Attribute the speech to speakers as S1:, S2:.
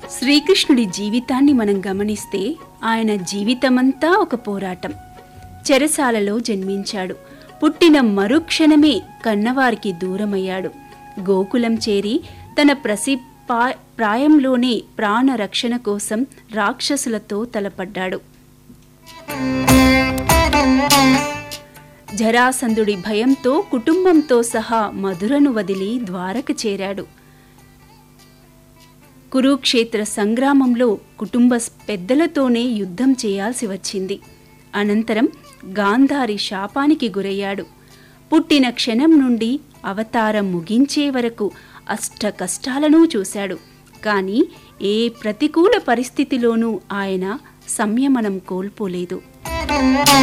S1: శ్రీకృష్ణుడి జీవితాన్ని మనం గమనిస్తే ఆయన జీవితమంతా ఒక పోరాటం చెరసాలలో జన్మించాడు పుట్టిన మరుక్షణమే కన్నవారికి దూరమయ్యాడు గోకులం చేరి తన ప్రసి పా- ప్రాయంలోనే ప్రాణ రక్షణ కోసం రాక్షసులతో తలపడ్డాడు జరాసంధుడి భయంతో కుటుంబంతో సహా మధురను వదిలి ద్వారక చేరాడు కురుక్షేత్ర సంగ్రామంలో కుటుంబ స్- పెద్దలతోనే యుద్ధం చేయాల్సి వచ్చింది అనంతరం గాంధారి శాపానికి గురయ్యాడు పుట్టిన క్షణం నుండి అవతారం ముగించే వరకు అష్ట కష్టాలను చూశాడు కానీ ఏ ప్రతికూల పరిస్థితిలోనూ ఆయన సంయమనం కోల్పోలేదు